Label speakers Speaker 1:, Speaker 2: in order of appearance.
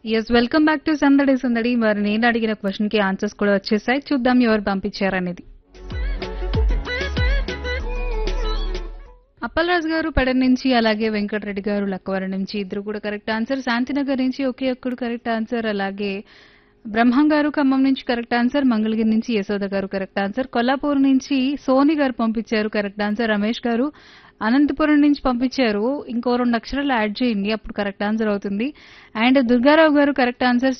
Speaker 1: yes welcome back to సందడి సందడి మరి నేను అడిగిన క్వశ్చన్ కి ఆన్సర్స్ కూడా వచ్చేసాయి చూద్దాం ఎవరు పంపించారనేది అప్పలరాజు గారు పెడ నుంచి అలాగే వెంకటరెడ్డి గారు లక్కవరం నుంచి ఇద్దరు కూడా కరెక్ట్ ఆన్సర్ శాంతినగర్ నుంచి ఒకే ఒక్కడు కరెక్ట్ ఆన్సర్ అలాగే బ్రహ్మం గారు ఖమ్మం నుంచి కరెక్ట్ ఆన్సర్ మంగళగిరి నుంచి యశోద గారు కరెక్ట్ ఆన్సర్ కొల్లాపూర్ నుంచి సోని గారు పంపించారు కరెక్ట్ ఆన్సర్ రమేష్ గారు అనంతపురం నుంచి పంపించారు ఇంకో రెండు అక్షరాలు యాడ్ చేయండి అప్పుడు కరెక్ట్ ఆన్సర్ అవుతుంది and Durgarao garu correct answer